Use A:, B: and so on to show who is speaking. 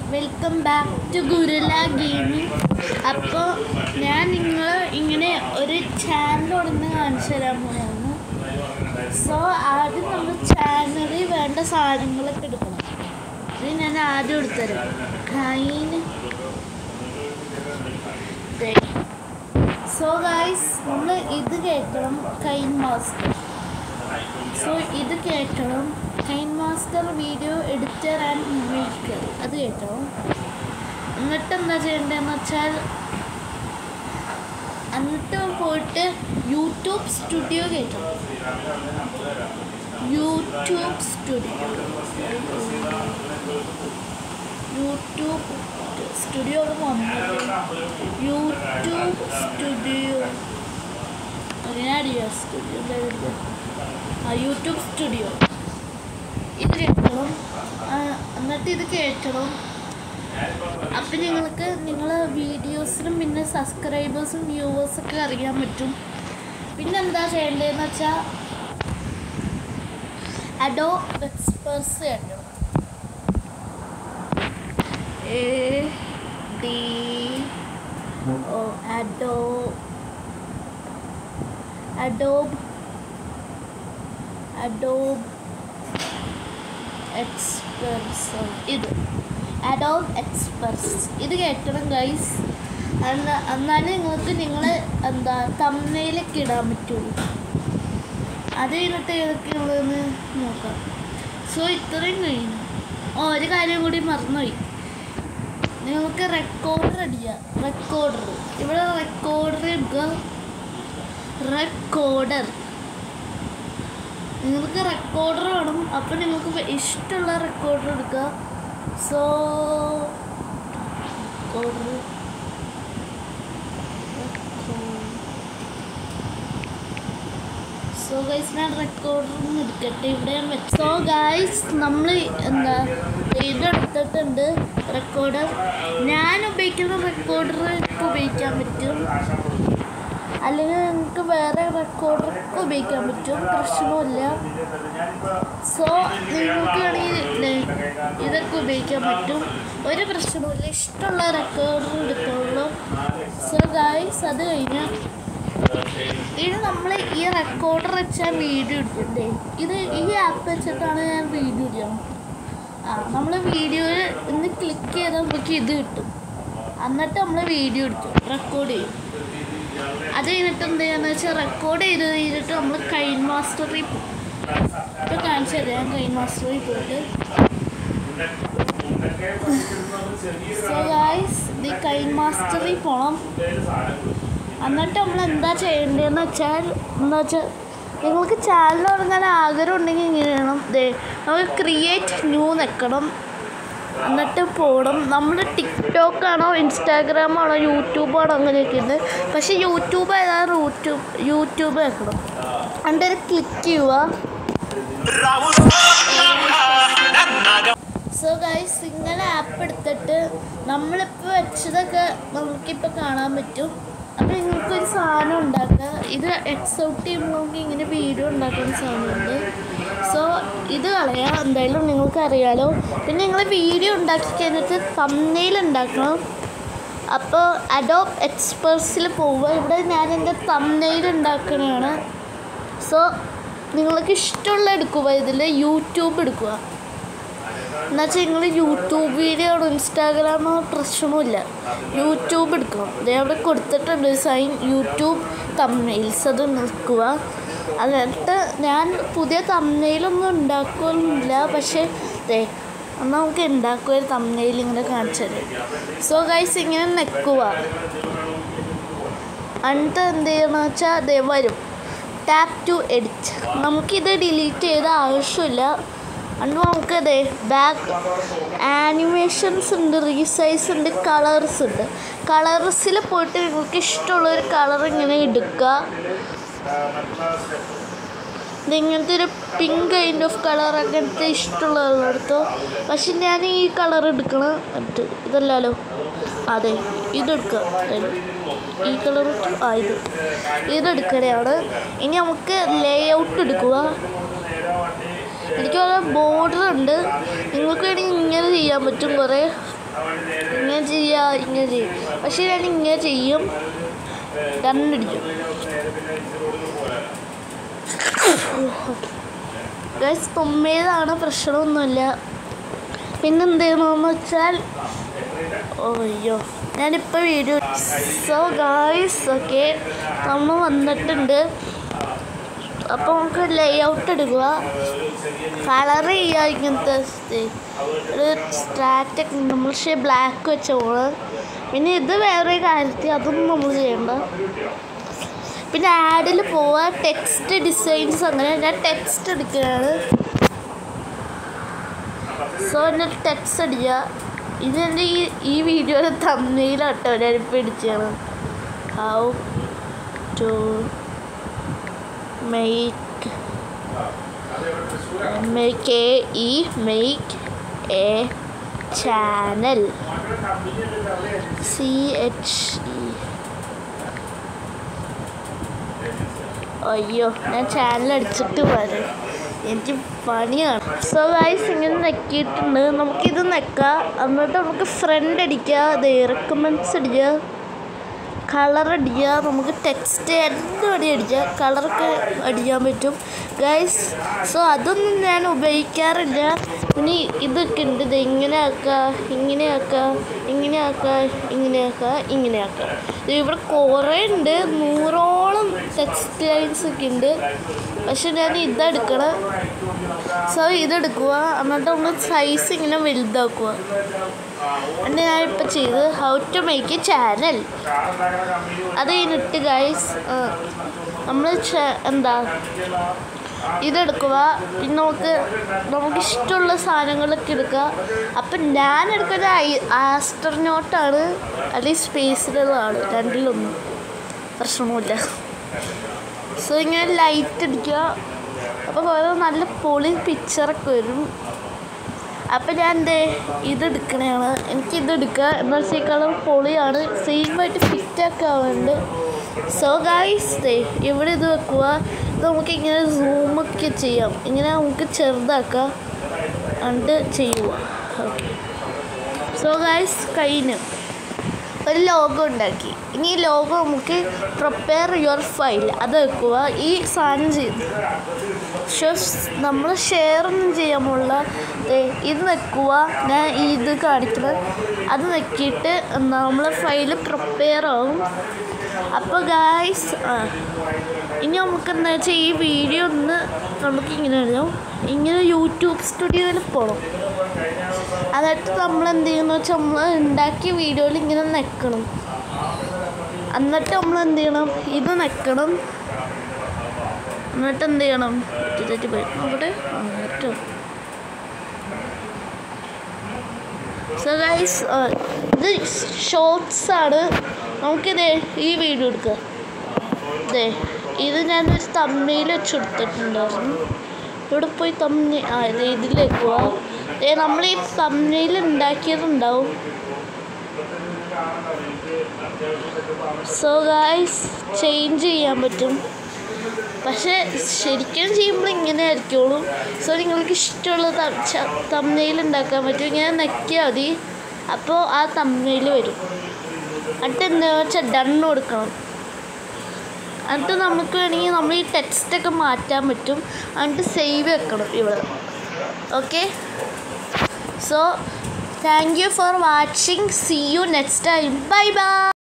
A: Welcome back to Gurula gaming അപ്പോൾ ഞാൻ നിങ്ങൾ ഇങ്ങനെ ഒരു ചാനൽ ഉടനെ കാണിച്ചു തരാൻ പോയാണ് സോ ആദ്യം നമ്മൾ ചാനലിൽ വേണ്ട സാധനങ്ങളൊക്കെ എടുക്കണം ഇത് ഞാൻ ആദ്യം എടുത്തരാം കൈന് സോ ഗൈസ് നമ്മൾ ഇത് കേൾക്കണം കൈൻ മാസ്റ്റർ സോ ഇത് കേൾക്കണം KineMaster video editor and maker അത് കേൾക്കണം എന്നിട്ട് എന്താ ചെയ്യേണ്ടതെന്ന് വെച്ചാൽ എന്നിട്ട് പോയിട്ട് യൂട്യൂബ് സ്റ്റുഡിയോ കേൾക്കണം യൂട്യൂബ് സ്റ്റുഡിയോ യൂട്യൂബ് സ്റ്റുഡിയോ വന്നത് യൂട്യൂബ് സ്റ്റുഡിയോ അതിനടിയോ സ്റ്റുഡിയോ ആ യൂട്യൂബ് സ്റ്റുഡിയോ ഇത് കേൾക്കണം ആ, എന്നിട്ട് ഇത് കേൾക്കണം അപ്പം നിങ്ങൾക്ക് നിങ്ങൾ വീഡിയോസിനും പിന്നെ സബ്സ്ക്രൈബേഴ്സും വ്യൂവേഴ്സൊക്കെ അറിയാൻ പറ്റും പിന്നെ എന്താ ചെയ്യേണ്ടതെന്ന് വെച്ചാൽ അഡോ എക്സ്പേർസ് കേട്ടോ A D O Adobe Adobe Adobe express ഇത് അഡോബ് എക്സ്പെർസ് ഇത് കേൾക്കണം ഗൈസ് എന്നാലേ നിങ്ങൾക്ക് നിങ്ങൾ എന്താ തമ്മയിലൊക്കെ ഇടാൻ പറ്റുള്ളൂ അത് കഴിഞ്ഞിട്ട് ഏതൊക്കെയുള്ളതെന്ന് നോക്കാം സോ ഇത്രയും കഴിഞ്ഞു ഓ ഒരു കാര്യം കൂടി മറന്നുപോയി നിങ്ങൾക്ക് റെക്കോർഡർ അടിക്കുക റെക്കോർഡർ ഇവിടെ റെക്കോർഡർ എടുക്കുക റെക്കോർഡർ നിങ്ങൾക്ക് റെക്കോർഡർ വേണം അപ്പം നിങ്ങൾക്ക് ഇഷ്ടമുള്ള റെക്കോർഡർ എടുക്കുക സോ റെക്കോർഡർ സോ ഗൈസ് ഞാൻ റെക്കോർഡർ എടുക്കട്ടെ ഇവിടെ ഞാൻ വെച്ചു സോ ഗൈസ് നമ്മൾ എന്താ ഇതെടുത്തിട്ടുണ്ട് റെക്കോർഡർ ഞാൻ ഉപയോഗിക്കുന്ന റെക്കോർഡർ ഇപ്പോൾ ഉപയോഗിക്കാൻ പറ്റും അല്ലെങ്കിൽ നിങ്ങൾക്ക് വേറെ റെക്കോർഡറൊക്കെ ഉപയോഗിക്കാൻ പറ്റും പ്രശ്നമില്ല സോ നിങ്ങൾക്ക് വേണമെങ്കിൽ ദേ ഇതൊക്കെ ഉപയോഗിക്കാൻ പറ്റും ഒരു പ്രശ്നമില്ല ഇഷ്ടമുള്ള റെക്കോർഡർ എടുക്കുള്ളൂ സോ ഗായ്സ് അത് കഴിഞ്ഞാൽ ഇത് നമ്മൾ ഈ റെക്കോർഡർ വെച്ചാൽ വീഡിയോ എടുക്കണ്ടേ ഇത് ഈ ആപ്പ് വെച്ചിട്ടാണ് ഞാൻ വീഡിയോ ചെയ്യണം ആ നമ്മൾ വീഡിയോയിൽ ഇന്ന് ക്ലിക്ക് ചെയ്താൽ നമുക്ക് ഇത് കിട്ടും എന്നിട്ട് നമ്മൾ വീഡിയോ എടുക്കും റെക്കോർഡ് ചെയ്യും അത് കഴിഞ്ഞിട്ട് എന്ത് ചെയ്യാന്ന് വെച്ചാൽ റെക്കോർഡ് ചെയ്ത് കഴിഞ്ഞിട്ട് നമ്മൾ കൈൻ മാസ്റ്ററിൽ ഇപ്പോൾ കാണിച്ചു തരാം കൈൻ മാസ്റ്ററിൽ പോയിട്ട് സോ ഗായ്സ് ഇത് കൈൻ മാസ്റ്ററിൽ പോകണം എന്നിട്ട് നമ്മൾ എന്താ ചെയ്യേണ്ടതെന്ന് വെച്ചാൽ എന്താ വെച്ചാൽ നിങ്ങൾക്ക് ചാനൽ തുടങ്ങാൻ ആഗ്രഹം ഉണ്ടെങ്കിൽ ഇങ്ങനെ ചെയ്യണം ദേ നമ്മൾ ക്രിയേറ്റ് ന്യൂ നിൽക്കണം എന്നിട്ട് പോകണം നമ്മൾ ടിക്ടോക്ക് ആണോ ഇൻസ്റ്റാഗ്രാം ആണോ യൂട്യൂബ് ആണോ അങ്ങനെയൊക്കെ ഉണ്ട് പക്ഷേ യൂട്യൂബ് ഏതാണ് യൂട്യൂബ് യൂട്യൂബ് വെക്കണം എന്നിട്ട് ക്ലിക്ക് ചെയ്യുക സോ ഗൈസ് ഇങ്ങനെ ആപ്പ് എടുത്തിട്ട് നമ്മളിപ്പോൾ വെച്ചതൊക്കെ നമുക്കിപ്പോൾ കാണാൻ പറ്റും അപ്പോൾ നിങ്ങൾക്കൊരു സാധനം ഉണ്ടാക്കുക ഇത് എക്സൗട്ട് ചെയ്യുമ്പോൾ നമുക്ക് ഇങ്ങനെ വീഡിയോ ഉണ്ടാക്കുന്ന സാധനമുണ്ട് സോ ഇത് കളയാം എന്തായാലും നിങ്ങൾക്ക് അറിയാലോ പിന്നെ നിങ്ങൾ വീഡിയോ ഉണ്ടാക്കി കഴിഞ്ഞിട്ട് തമ്മയിൽ ഉണ്ടാക്കണം അപ്പോൾ അഡോബ് എക്സ്പേർട്സിൽ പോവുക ഇവിടെ ഞാൻ എൻ്റെ തമ്മയിൽ ഉണ്ടാക്കണതാണ് സോ നിങ്ങൾക്ക് ഇഷ്ടമുള്ള എടുക്കുക ഇതിൽ യൂട്യൂബ് എടുക്കുക എന്നുവെച്ചാൽ നിങ്ങൾ യൂട്യൂബ് വീഡിയോ ആണോ ഇൻസ്റ്റാഗ്രാമോ പ്രശ്നമില്ല യൂട്യൂബ് എടുക്കണം ദേ അവിടെ കൊടുത്തിട്ടുണ്ട് സൈൻ യൂട്യൂബ് തമ്മയിൽസ് അത് നിൽക്കുക എന്നിട്ട് ഞാൻ പുതിയ തമ്മയിലൊന്നും ഉണ്ടാക്കുന്നില്ല പക്ഷേ ദേ എന്നാൽ നമുക്ക് ഉണ്ടാക്കുക ഒരു തമ്മയിൽ ഇങ്ങനെ കാണിച്ചു തരാം സോ ഗൈസ് ഇങ്ങനെ നിൽക്കുക എന്നിട്ട് എന്ത് ചെയ്യണമെന്ന് വെച്ചാൽ ദേ വരും ടാപ്പ് ടു എഡിറ്റ് നമുക്കിത് ഡിലീറ്റ് ചെയ്ത ആവശ്യമില്ല അന്ന് നമുക്ക് അതെ ബാക്ക് ആനിമേഷൻസ് ഉണ്ട് റീസൈസ് ഉണ്ട് കളേഴ്സ് ഉണ്ട് കളേഴ്സിൽ പോയിട്ട് നിങ്ങൾക്ക് ഇഷ്ടമുള്ളൊരു കളർ ഇങ്ങനെ എടുക്കുക ഇത് ഇങ്ങനത്തെ ഒരു പിങ്ക് കൈൻഡ് ഓഫ് കളർ അങ്ങനത്തെ ഇഷ്ടമുള്ള എടുത്തോ പക്ഷെ ഞാൻ ഈ കളർ എടുക്കണം എന്നിട്ട് ഇതല്ലല്ലോ അതെ ഇതെടുക്കുക ഈ കളർ ആ ഇത് ഇതെടുക്കണയാണ് ഇനി നമുക്ക് ലേ ഔട്ട് എടുക്കുക എനിക്ക് കുറേ ബോർഡർ ഉണ്ട് നിങ്ങൾക്ക് വേണമെങ്കിൽ ഇങ്ങനെ ചെയ്യാൻ പറ്റും കുറേ ഇങ്ങനെ ചെയ്യുക ഇങ്ങനെ ചെയ്യും പക്ഷേ ഞാൻ ഇങ്ങനെ ചെയ്യും കണ്ണടിക്കും ഗൈസ് തുമ്മിയതാണ് പ്രശ്നമൊന്നുമില്ല പിന്നെ എന്ത് ചെയ്യണമെന്ന് വെച്ചാൽ ഓ അയ്യോ ഞാനിപ്പോൾ വീഡിയോ സോ ഗായ്സ് ഓക്കെ നമ്മൾ വന്നിട്ടുണ്ട് അപ്പോൾ നമുക്ക് ലേ ഔട്ട് എടുക്കുക കളർ ചെയ്യുക ഇങ്ങനത്തെ ഇത്. ഒരു സ്ട്രാറ്റക് നമ്മൾ പക്ഷേ ബ്ലാക്ക് വെച്ച പോണ് പിന്നെ ഇത് വേറെ കാര്യത്തിൽ അതൊന്നും നമ്മൾ ചെയ്യണ്ട പിന്നെ ആഡിൽ പോവുക ടെക്സ്റ്റ് ഡിസൈൻസ് അങ്ങനെ ഞാൻ ടെക്സ്റ്റ് എടുക്കുകയാണ് സോ എൻ്റെ ടെക്സ്റ്റ് അടിക്കുക ഇത് എൻ്റെ ഈ ഈ വീഡിയോയുടെ തമ്മിലാട്ടോ ഞാനിപ്പോൾ ഇടിച്ചാണ് how to make make a e make a channel c h e അയ്യോ ഞാൻ ചാനൽ അടിച്ചിട്ട് വരും എനിക്ക് പണിയാണ് സോ ഗൈസ് ഇങ്ങനെ നെക്കിയിട്ടുണ്ട് നമുക്കിത് നെക്കാം എന്നിട്ട് നമുക്ക് ഫ്രണ്ട് അടിക്കുക അത് റെക്കമെൻസ് അടിക്കുക കളർ അടിക്കുക നമുക്ക് ടെക്സ്റ്റ് എന്തും അടി അടിക്കുക കളറൊക്കെ അടിക്കാൻ പറ്റും ഗൈസ് സോ അതൊന്നും ഞാൻ ഉപയോഗിക്കാറില്ല ഇനി ഇതൊക്കെ ഉണ്ട് ഇത് ഇങ്ങനെ ആക്കുക ഇങ്ങനെ ആക്കുക ഇങ്ങനെ ആക്കുക ഇങ്ങനെ ആക്കുക ഇങ്ങനെ ആക്കുക ഇത് ഇവിടെ കുറേ ഉണ്ട് നൂറോളം ടെക്സ്റ്റ് ലൈൻസ് ഒക്കെ ഉണ്ട് പക്ഷെ ഞാൻ ഇതെടുക്കണം സോ ഇതെടുക്കുക എന്നിട്ട് നമ്മൾ സൈസ് ഇങ്ങനെ വലുതാക്കുക എന്നിട്ട് ഞാനിപ്പോൾ ചെയ്ത് how to make a channel അത് കഴിഞ്ഞിട്ട് ഗൈസ് നമ്മൾ എന്താ ഇതെടുക്കുക പിന്നെ നമുക്ക് നമുക്ക് ഇഷ്ടമുള്ള സാധനങ്ങളൊക്കെ എടുക്കുക അപ്പം ഞാൻ എടുക്കുന്ന ആസ്ട്രനോട്ടാണ് അല്ലെങ്കിൽ സ്പേസിലുള്ളതാണ് രണ്ടിലൊന്നും പ്രശ്നമില്ല സോ ഇങ്ങനെ ലൈറ്റ് അടിക്കുക അപ്പോൾ കുറേ നല്ല പൊളി പിക്ചറൊക്കെ വരും അപ്പം ഞാൻ എൻ്റെ ഇതെടുക്കണതാണ് എനിക്ക് ഇതെടുക്കുക എന്ന് വെച്ചേക്കാളും പൊളിയാണ് സെയിമായിട്ട് ഫിറ്റൊക്കെ ആവുന്നുണ്ട് സോ ഗായ്സ് ദേ ഇവിടെ ഇത് വെക്കുക ഇത് നമുക്ക് ഇങ്ങനെ സൂമൊക്കെ ചെയ്യാം ഇങ്ങനെ നമുക്ക് ചെറുതാക്കാം എന്നിട്ട് ചെയ്യുക ഓക്കെ സോ ഗായ്സ് കഴിഞ്ഞു ഒരു ലോഗോ ഉണ്ടാക്കി ഇനി ഈ ലോഗോ നമുക്ക് പ്രിപ്പയർ യുവർ ഫയൽ അത് വെക്കുക ഈ സാധനം ചെയ്തു പക്ഷെ നമ്മൾ ഷെയർ ഒന്നും ചെയ്യാൻ പോലുള്ള ഇത് വെക്കുക ഞാൻ ഇത് കാണിക്കുന്നത് അത് വെക്കിയിട്ട് നമ്മൾ ഫയൽ പ്രിപ്പയർ ആവും അപ്പോൾ ഗായ്സ് ആ ഇനി നമുക്ക് എന്താ വെച്ചാൽ ഈ വീഡിയോ ഒന്ന് നമുക്ക് ഇങ്ങനെ എഴുതാം ഇങ്ങനെ യൂട്യൂബ് സ്റ്റുഡിയോയിൽ പോകണം എന്നിട്ട് നമ്മൾ എന്ത് ചെയ്യുന്നു വെച്ചാൽ നമ്മൾ ഉണ്ടാക്കിയ വീഡിയോയിൽ ഇങ്ങനെ നെക്കണം എന്നിട്ട് നമ്മൾ എന്ത് ചെയ്യണം ഇത് നെക്കണം എന്നിട്ട് എന്ത് ചെയ്യണം തെറ്റി പോയി അവിടെ എന്നിട്ടോ സോ ഗൈസ് ഇത് ഷോർട്സ് ആണ് നമുക്കിത് ഈ വീഡിയോ എടുക്കുക ഇതേ ഇത് ഞാനൊരു തമ്മയിൽ വെച്ചെടുത്തിട്ടുണ്ടായിരുന്നു ഇവിടെ പോയി തമ്മ ആ ഇത് ഇതിലേക്ക് പോവാം ഏ നമ്മൾ ഈ തമ്മയിൽ ഉണ്ടാക്കിയതുണ്ടാവും സോ ഗായ്സ് ചേഞ്ച് ചെയ്യാൻ പറ്റും പക്ഷേ ശരിക്കും ചെയ്യുമ്പോൾ ഇങ്ങനെ ആയിരിക്കുള്ളൂ സോ നിങ്ങൾക്ക് ഇഷ്ടമുള്ള തമ്മയിൽ ഉണ്ടാക്കാൻ പറ്റും ഇങ്ങനെ നെക്കിയാൽ മതി അപ്പോൾ ആ തമ്മയിൽ വരും എന്നിട്ട് എന്താ വെച്ചാൽ ഡൺ കൊടുക്കണം എന്നിട്ട് നമുക്ക് വേണമെങ്കിൽ നമ്മൾ ഈ ടെക്സ്റ്റൊക്കെ മാറ്റാൻ പറ്റും എന്നിട്ട് സേവ് വെക്കണം ഇവിടെ okay so thank you for watching see you next time bye by